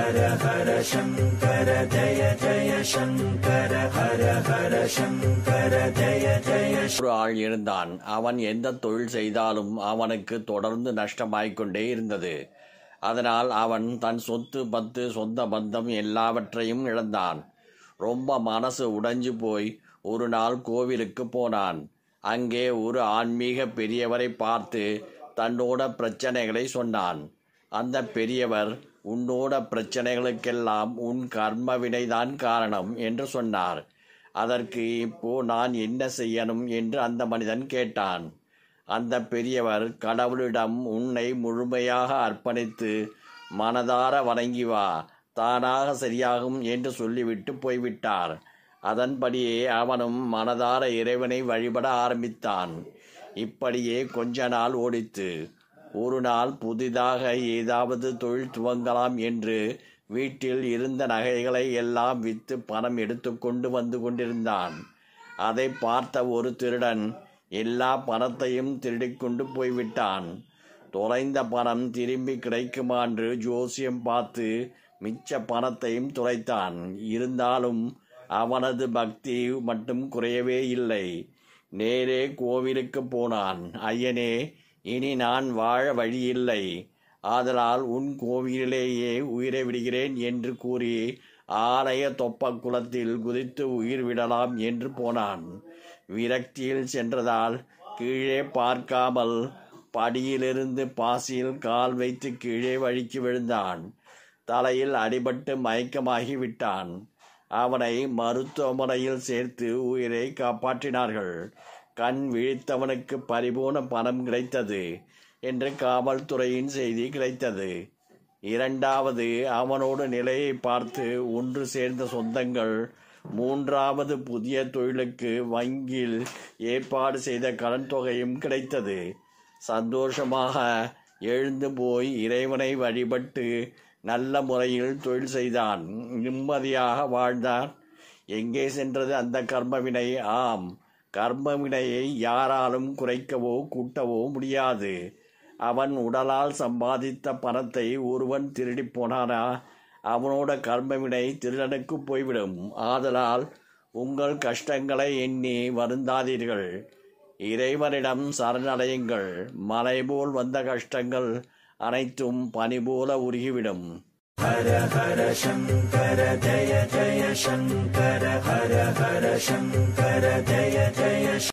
ஹர ஹர சங்கர ஜய ஜய சங்கர ஹர ஹர சங்கர ஜய ஜய ஒரு ஆள் இருந்தான் அவன் எந்த தொழில் செய்தாலும் அவனுக்கு தொடர்ந்து நஷ்டமாய்க்கொண்டே இருந்தது அதனால் அவன் தன் சொத்து பத்து சொந்த பந்தம் எல்லாவற்றையும் இழந்தான் ரொம்ப மனசு உடைஞ்சு போய் ஒரு நாள் கோவிலுக்கு போனான் அங்கே ஒரு ஆன்மீக பெரியவரை பார்த்து தன்னோட பிரச்சனைகளை சொன்னான் அந்த பெரியவர் உன்னோட பிரச்சனைகளுக்கெல்லாம் உன் கர்ம வினைதான் காரணம் என்று சொன்னார் அதற்கு இப்போ நான் என்ன செய்யணும் என்று அந்த மனிதன் கேட்டான் அந்த பெரியவர் கடவுளிடம் உன்னை முழுமையாக அர்ப்பணித்து மனதார வணங்கி வா தானாக சரியாகும் என்று சொல்லிவிட்டு போய்விட்டார் அதன்படியே அவனும் மனதார இறைவனை வழிபட ஆரம்பித்தான் இப்படியே கொஞ்ச நாள் ஓடித்து ஒரு நாள் புதிதாக ஏதாவது தொழில் துவங்கலாம் என்று வீட்டில் இருந்த நகைகளை எல்லாம் விற்று பணம் எடுத்துக்கொண்டு வந்து கொண்டிருந்தான் அதை பார்த்த ஒரு திருடன் எல்லா பணத்தையும் திருடிக்கொண்டு போய்விட்டான் தொலைந்த பணம் திரும்பி கிடைக்குமா என்று ஜோசியம் பார்த்து மிச்ச பணத்தையும் துளைத்தான் இருந்தாலும் அவனது பக்தி மட்டும் குறையவே இல்லை நேரே கோவிலுக்கு போனான் ஐயனே இனி நான் வாழ வழியில்லை ஆதலால் உன் கோவிலிலேயே உயிரை விடுகிறேன் என்று கூறி ஆலய தொப்ப குளத்தில் குதித்து உயிர் விடலாம் என்று போனான் விரக்தியில் சென்றதால் கீழே பார்க்காமல் படியிலிருந்து பாசியில் கால் வைத்து கீழே வழிக்கு விழுந்தான் தலையில் அடிபட்டு மயக்கமாகி விட்டான் அவனை மருத்துவமனையில் சேர்த்து உயிரை காப்பாற்றினார்கள் கண் விழித்தவனுக்கு பரிபூர்ண பணம் கிடைத்தது என்று காவல்துறையின் செய்தி கிடைத்தது இரண்டாவது அவனோட நிலையை பார்த்து ஒன்று சேர்ந்த சொந்தங்கள் மூன்றாவது புதிய தொழிலுக்கு வங்கியில் ஏற்பாடு செய்த கடன் தொகையும் கிடைத்தது சந்தோஷமாக எழுந்து போய் இறைவனை வழிபட்டு நல்ல முறையில் தொழில் செய்தான் நிம்மதியாக வாழ்ந்தான் எங்கே சென்றது அந்த கர்மவினை ஆம் கர்மவினையை யாராலும் குறைக்கவோ கூட்டவோ முடியாது அவன் உடலால் சம்பாதித்த பணத்தை ஒருவன் திருடி போனானா அவனோட கர்மவினை திருடனுக்கு போய்விடும் ஆதலால் உங்கள் கஷ்டங்களை எண்ணி வருந்தாதீர்கள் இறைவனிடம் சரணடையுங்கள் மலை போல் வந்த கஷ்டங்கள் அனைத்தும் பனி போல உருகிவிடும் ஹர ஹர சங்கர ஜய ஜய சங்கர ஹர ஹர சங்கர ஜய ஜய